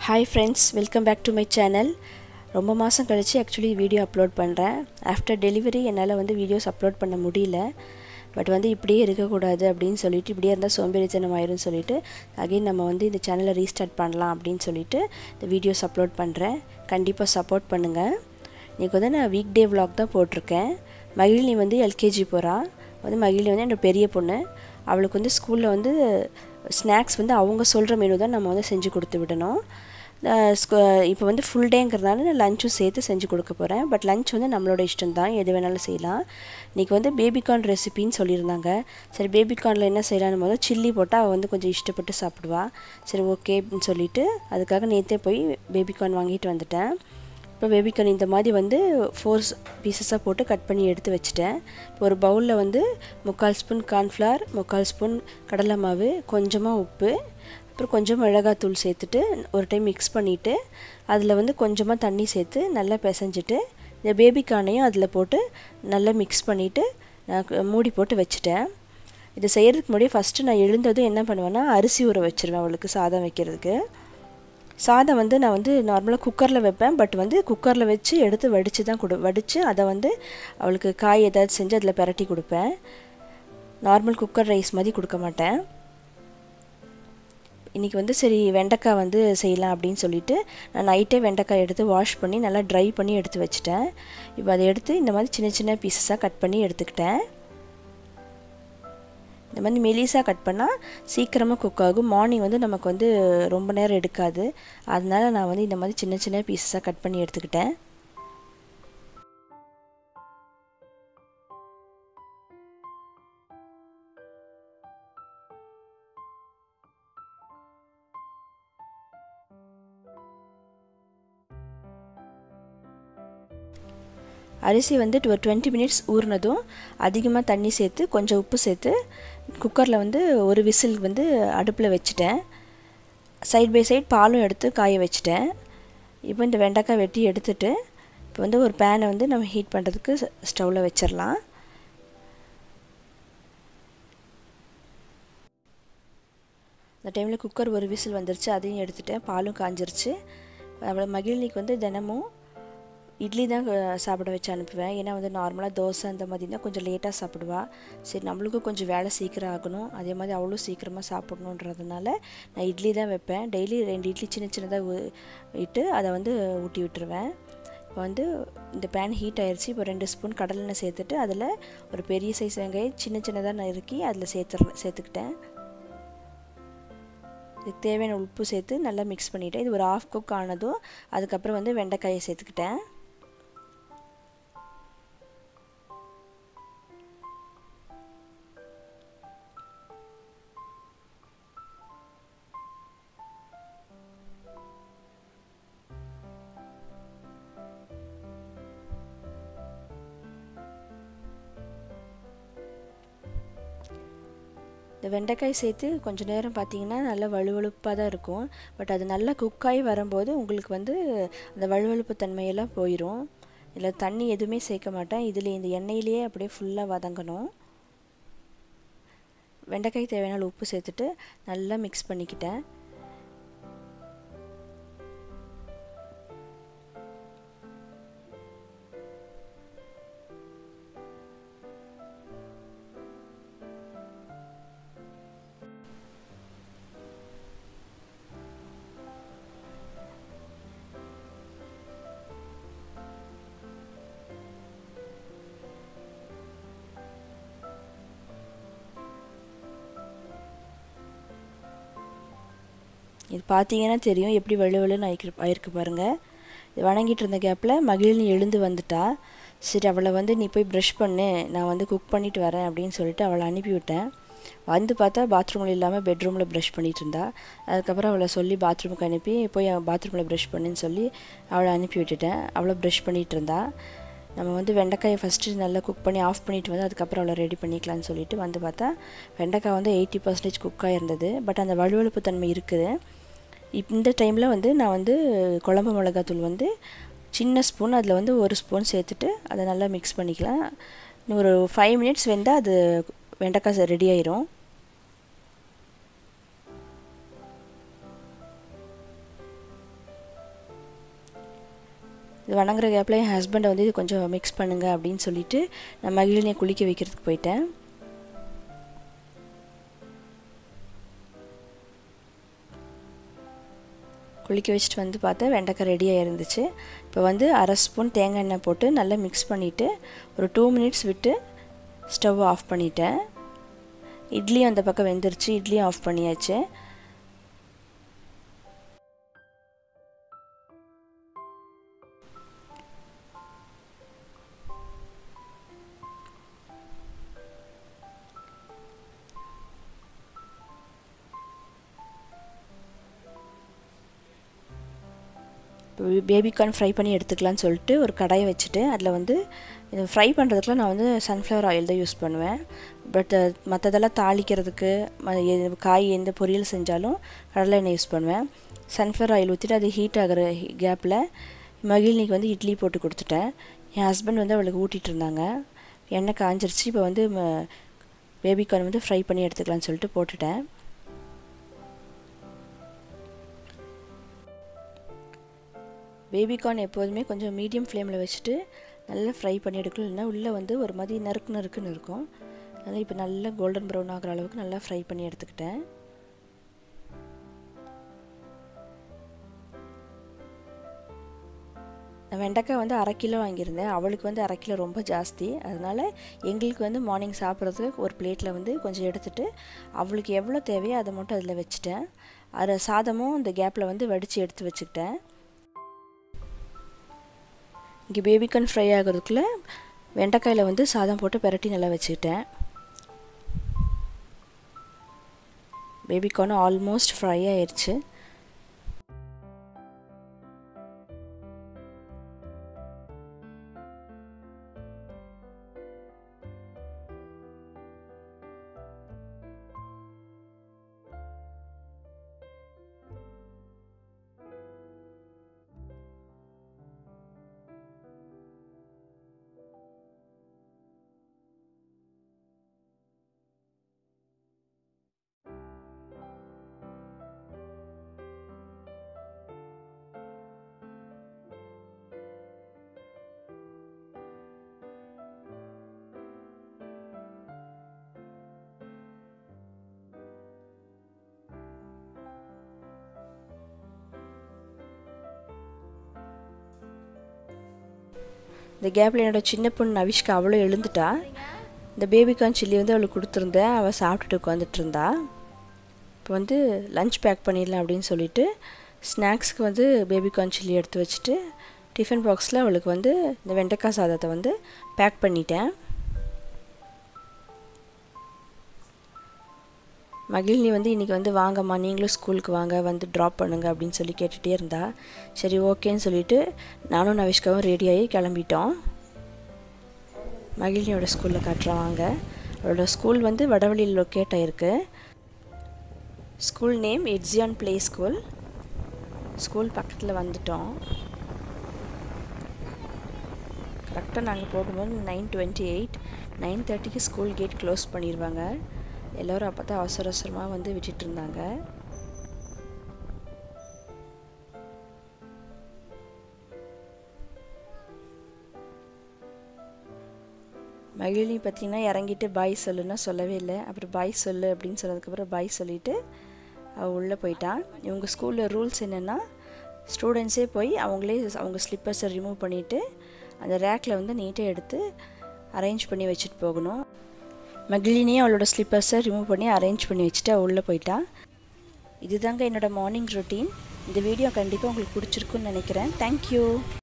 hi friends welcome back to my channel ரொம்ப மாதம் கழித்து ஆக்சுவலி வீடியோ அப்லோட் பண்ணுறேன் ஆஃப்டர் டெலிவரி என்னால் வந்து வீடியோஸ் அப்லோட் பண்ண முடியல பட் வந்து இப்படியே இருக்கக்கூடாது அப்படின்னு சொல்லிட்டு இப்படியே இருந்தால் சோம்பேறித்தனம் ஆயிரும்னு சொல்லிட்டு அகைன் நம்ம வந்து இந்த சேனலை ரீஸ்டார்ட் பண்ணலாம் அப்படின்னு சொல்லிட்டு இந்த வீடியோஸ் அப்லோட் பண்ணுறேன் கண்டிப்பாக சப்போர்ட் பண்ணுங்கள் இன்றைக்கி வந்து நான் வீக் டே vlog தான் போட்டிருக்கேன் மகிழினி வந்து எல்கேஜி போகிறா வந்து மகிழினி வந்து என்னோட பெரிய பொண்ணு அவளுக்கு வந்து ஸ்கூலில் வந்து ஸ்நாக்ஸ் வந்து அவங்க சொல்கிற மெனு தான் நம்ம வந்து செஞ்சு கொடுத்து விடணும் இப்போ வந்து ஃபுல் டேங்கிறதுனால நான் லஞ்சும் சேர்த்து செஞ்சு கொடுக்க போகிறேன் பட் லஞ்ச் வந்து நம்மளோட இஷ்டம் தான் எது வேணாலும் செய்யலாம் இன்றைக்கி வந்து பேபிகார்ன் ரெசிபின்னு சொல்லியிருந்தாங்க சரி பேபிகார்னில் என்ன செய்யலான்னு போது சில்லி போட்டால் அவள் வந்து கொஞ்சம் இஷ்டப்பட்டு சாப்பிடுவா சரி ஓகே அப்படின்னு சொல்லிட்டு அதுக்காக நேற்றே போய் பேபிகார்ன் வாங்கிட்டு வந்துட்டேன் இப்போ பேபிகார்ன் இந்த மாதிரி வந்து ஃபோர் பீசஸாக போட்டு கட் பண்ணி எடுத்து வச்சுட்டேன் இப்போ ஒரு பவுலில் வந்து முக்கால் ஸ்பூன் கார்ன்ஃப்ளவர் முக்கால் ஸ்பூன் கடலை மாவு கொஞ்சமாக உப்பு அப்புறம் கொஞ்சம் மிளகாத்தூள் சேர்த்துட்டு ஒரு டைம் மிக்ஸ் பண்ணிவிட்டு அதில் வந்து கொஞ்சமாக தண்ணி சேர்த்து நல்லா பிசைஞ்சிட்டு இந்த பேபிக்கானையும் அதில் போட்டு நல்லா மிக்ஸ் பண்ணிவிட்டு நான் மூடி போட்டு வச்சுட்டேன் இதை செய்கிறதுக்கு முன்னாடி ஃபஸ்ட்டு நான் எழுந்ததும் என்ன பண்ணுவேன்னா அரிசி ஊற வச்சுருவேன் அவளுக்கு சாதம் வைக்கிறதுக்கு சாதம் வந்து நான் வந்து நார்மலாக குக்கரில் வைப்பேன் பட் வந்து குக்கரில் வச்சு எடுத்து வடித்து தான் கொடு வடித்து அதை வந்து அவளுக்கு காய் ஏதாவது செஞ்சு அதில் பிரட்டி கொடுப்பேன் நார்மல் குக்கர் ரைஸ் மாதிரி கொடுக்க மாட்டேன் இன்றைக்கி வந்து சரி வெண்டைக்காய் வந்து செய்யலாம் அப்படின்னு சொல்லிட்டு நான் நைட்டே வெண்டைக்காய் எடுத்து வாஷ் பண்ணி நல்லா ட்ரை பண்ணி எடுத்து வச்சுட்டேன் இப்போ அதை எடுத்து இந்த மாதிரி சின்ன சின்ன பீசஸாக கட் பண்ணி எடுத்துக்கிட்டேன் இந்த மாதிரி மெலிசாக கட் பண்ணால் சீக்கிரமாக குக் ஆகும் மார்னிங் வந்து நமக்கு வந்து ரொம்ப நேரம் எடுக்காது அதனால நான் வந்து இந்த மாதிரி சின்ன சின்ன பீசஸாக கட் பண்ணி எடுத்துக்கிட்டேன் அரிசி வந்து ஒரு டுவெண்ட்டி மினிட்ஸ் ஊறினதும் அதிகமாக தண்ணி சேர்த்து கொஞ்சம் உப்பு சேர்த்து குக்கரில் வந்து ஒரு விசில் வந்து அடுப்பில் வச்சுட்டேன் சைட் பை சைட் பாலும் எடுத்து காய வச்சுட்டேன் இப்போ இந்த வெண்டைக்காய் வெட்டி எடுத்துட்டு இப்போ வந்து ஒரு பேனை வந்து நம்ம ஹீட் பண்ணுறதுக்கு ஸ்டவ்வில் வச்சிடலாம் அந்த டைமில் குக்கர் ஒரு விசில் வந்துருச்சு அதையும் எடுத்துட்டேன் பாலும் காஞ்சிருச்சு அவளை மகிழ்னிக்கு வந்து தினமும் இட்லி தான் சாப்பிட வச்சு அனுப்புவேன் ஏன்னா வந்து நார்மலாக தோசை அந்த மாதிரி தான் கொஞ்சம் லேட்டாக சாப்பிடுவா சரி நம்மளுக்கும் கொஞ்சம் வேலை சீக்கிரம் ஆகணும் அதே மாதிரி அவ்வளோ சீக்கிரமாக சாப்பிடணுன்றதுனால நான் இட்லி தான் வைப்பேன் டெய்லி ரெண்டு இட்லி சின்ன சின்னதாக விட்டு அதை வந்து ஊட்டி விட்டுருவேன் இப்போ வந்து இந்த பேன் ஹீட் ஆயிடுச்சு இப்போ ரெண்டு ஸ்பூன் கடலெண்ணெய் சேர்த்துட்டு அதில் ஒரு பெரிய சைஸ் வெங்காயம் சின்ன சின்னதாக நறுக்கி அதில் சேர்த்து சேர்த்துக்கிட்டேன் இதுக்கு தேவையான உப்பு சேர்த்து நல்லா மிக்ஸ் பண்ணிவிட்டேன் இது ஒரு ஆஃப் குக் ஆனதும் அதுக்கப்புறம் வந்து வெண்டைக்காயை சேர்த்துக்கிட்டேன் இந்த வெண்டைக்காய் சேர்த்து கொஞ்சம் நேரம் பார்த்தீங்கன்னா நல்லா வலுவழுப்பாக தான் இருக்கும் பட் அது நல்லா குக்காகி வரும்போது உங்களுக்கு வந்து அந்த வலுவழுப்பு தன்மையெல்லாம் போயிடும் இதில் தண்ணி எதுவுமே சேர்க்க மாட்டேன் இதில் இந்த எண்ணெயிலேயே அப்படியே ஃபுல்லாக வதங்கணும் வெண்டைக்காய் தேவையான உப்பு சேர்த்துட்டு நல்லா மிக்ஸ் பண்ணிக்கிட்டேன் இது பார்த்தீங்கன்னா தெரியும் எப்படி வெள்ளு வெள்ளுன்னு ஆயிருக்கு ஆயிருக்கு பாருங்கள் இது வணங்கிட்டு இருந்த கேப்பில் மகிழினி எழுந்து வந்துட்டா சரி அவளை வந்து நீ போய் ப்ரஷ் பண்ணு நான் வந்து குக் பண்ணிட்டு வரேன் அப்படின்னு சொல்லிட்டு அவளை அனுப்பி விட்டேன் வந்து பார்த்தா பாத்ரூமில் இல்லாமல் பெட்ரூமில் ப்ரஷ் பண்ணிகிட்டு இருந்தா அதுக்கப்புறம் அவளை சொல்லி பாத்ரூமுக்கு அனுப்பி போய் பாத்ரூமில் ப்ரஷ் பண்ணுன்னு சொல்லி அவளை அனுப்பி விட்டுட்டேன் அவளை ப்ரஷ் பண்ணிகிட்டு இருந்தா நம்ம வந்து வெண்டைக்காயை ஃபஸ்ட்டு நல்லா குக் பண்ணி ஆஃப் பண்ணிட்டு வந்து அதுக்கப்புறம் அவளை ரெடி பண்ணிக்கலாம்னு சொல்லிட்டு வந்து பார்த்தா வெண்டைக்காய் வந்து எயிட்டி பர்சன்டேஜ் குக்காக இருந்தது பட் அந்த வலுவழுப்பு தன்மை இருக்குது இந்த டைமில் வந்து நான் வந்து குழம்பு மிளகாத்தூள் வந்து சின்ன ஸ்பூன் அதில் வந்து ஒரு ஸ்பூன் சேர்த்துட்டு அதை நல்லா மிக்ஸ் பண்ணிக்கலாம் ஒரு ஃபைவ் மினிட்ஸ் வெந்தால் அது வெண்டைக்காய் ரெடி ஆயிரும் இது வணங்குற கேப்பில் என் ஹஸ்பண்டை வந்து இது கொஞ்சம் மிக்ஸ் பண்ணுங்க அப்படின்னு சொல்லிட்டு நான் மகிழினியை குளிக்க வைக்கிறதுக்கு போயிட்டேன் குளிக்க வச்சுட்டு வந்து பார்த்தா வெண்டைக்காய் ரெடியாக இருந்துச்சு இப்போ வந்து அரை ஸ்பூன் தேங்காய் எண்ணெய் போட்டு நல்லா மிக்ஸ் பண்ணிவிட்டு ஒரு டூ மினிட்ஸ் விட்டு ஸ்டவ் ஆஃப் பண்ணிட்டேன் இட்லியும் அந்த பக்கம் வெந்துருச்சு இட்லியும் ஆஃப் பண்ணியாச்சு பேபிகார்ன் ஃப்ரை பண்ணி எடுத்துக்கலான்னு சொல்லிட்டு ஒரு கடாயை வச்சுட்டு அதில் வந்து இது ஃப்ரை பண்ணுறதுக்குலாம் நான் வந்து சன்ஃப்ளவர் ஆயில் தான் யூஸ் பண்ணுவேன் பட் மற்றதெல்லாம் தாளிக்கிறதுக்கு காய் எந்த பொரியல் செஞ்சாலும் கடலை எண்ணெய் யூஸ் பண்ணுவேன் சன்ஃப்ளவர் ஆயில் ஊற்றிட்டு அது ஹீட் ஆகிற கேப்பில் மகிழ்னிக்கு வந்து இட்லி போட்டு கொடுத்துட்டேன் என் ஹஸ்பண்ட் வந்து அவளுக்கு ஊட்டிகிட்டு இருந்தாங்க எண்ணெய் காஞ்சிருச்சு இப்போ வந்து பேபிகார்ன் வந்து ஃப்ரை பண்ணி எடுத்துக்கலான்னு சொல்லிட்டு போட்டுட்டேன் பேபிகார்ன் எப்போதுமே கொஞ்சம் மீடியம் ஃப்ளேமில் வச்சுட்டு நல்லா ஃப்ரை பண்ணி எடுக்கணும் இல்லைன்னா உள்ளே வந்து ஒரு மாதிரி நறுக்கு நறுக்குன்னு இருக்கும் அதனால் இப்போ நல்லா கோல்டன் ப்ரௌன் ஆகிற அளவுக்கு நல்லா ஃப்ரை பண்ணி எடுத்துக்கிட்டேன் நான் வெண்டைக்காய் வந்து அரை கிலோ வாங்கியிருந்தேன் அவளுக்கு வந்து அரை கிலோ ரொம்ப ஜாஸ்தி அதனால் எங்களுக்கு வந்து மார்னிங் சாப்பிட்றதுக்கு ஒரு பிளேட்டில் வந்து கொஞ்சம் எடுத்துகிட்டு அவளுக்கு எவ்வளோ தேவையோ அதை மட்டும் அதில் வச்சுட்டேன் அதை சாதமும் இந்த கேப்பில் வந்து வடித்து எடுத்து வச்சுக்கிட்டேன் இங்கே பேபிகார்ன் ஃப்ரை ஆகிறதுக்குள்ள வெண்டைக்காயில் வந்து சாதம் போட்டு பெரட்டி நல்லா வச்சுக்கிட்டேன் பேபிகார்னும் ஆல்மோஸ்ட் ஃப்ரை ஆயிடுச்சு இந்த கேப்பில் என்னோடய சின்ன பொண்ணு நவிஷ்கா அவளும் எழுந்துட்டா இந்த பேபிகார்ன் சில்லி வந்து அவளுக்கு கொடுத்துருந்தேன் அவள் சாப்பிட்டுட்டு உட்காந்துட்டு இருந்தா இப்போ வந்து லஞ்ச் பேக் பண்ணிடலாம் அப்படின்னு சொல்லிட்டு ஸ்நாக்ஸ்க்கு வந்து பேபிகார்ன் சில்லி எடுத்து வச்சுட்டு டிஃபன் பாக்ஸில் அவளுக்கு வந்து இந்த வெண்டைக்காய் சாதத்தை வந்து பேக் பண்ணிட்டேன் மகிழ்னி வந்து இன்றைக்கி வந்து வாங்கம்மா நீங்களும் ஸ்கூலுக்கு வாங்க வந்து ட்ராப் பண்ணுங்க அப்படின்னு சொல்லி கேட்டுகிட்டே இருந்தா சரி ஓகேன்னு சொல்லிவிட்டு நானும் நவிஷ்காவும் ரெடியாகி கிளம்பிட்டோம் மகிழ்னியோட ஸ்கூலில் காட்டுறேன் வாங்க அவளோட ஸ்கூல் வந்து வடவழியில் லொக்கேட் ஆகிருக்கு ஸ்கூல் நேம் எட்ஸியான் ப்ளே ஸ்கூல் ஸ்கூல் பக்கத்தில் வந்துட்டோம் கரெக்டாக நாங்கள் போகும்போது நைன் டுவெண்ட்டி எயிட் நைன் தேர்ட்டிக்கு ஸ்கூல் கேட் க்ளோஸ் பண்ணிடுவாங்க எல்லோரும் அப்போ தான் அவசர அவசரமாக வந்து விட்டுட்டு இருந்தாங்க மகிழினி பார்த்திங்கன்னா இறங்கிட்டு பாய் சொல்லுன்னா சொல்லவே இல்லை அப்புறம் பாய் சொல்லு அப்படின்னு சொன்னதுக்கப்புறம் பாய் சொல்லிவிட்டு அவள் உள்ளே போயிட்டான் இவங்க ஸ்கூலில் ரூல்ஸ் என்னென்னா ஸ்டூடெண்ட்ஸே போய் அவங்களே அவங்க ஸ்லிப்பர்ஸை ரிமூவ் பண்ணிவிட்டு அந்த ரேக்கில் வந்து நீட்டாக எடுத்து அரேஞ்ச் பண்ணி வச்சுட்டு போகணும் மகிழினியே அவளோட ஸ்லிப்பர்ஸை ரிமூவ் பண்ணி அரேஞ்ச் பண்ணி வச்சுட்டு அவள் உள்ளே போயிட்டா இதுதாங்க என்னோடய மார்னிங் ரொட்டீன் இந்த வீடியோ கண்டிப்பாக உங்களுக்கு பிடிச்சிருக்குன்னு நினைக்கிறேன் தேங்க்யூ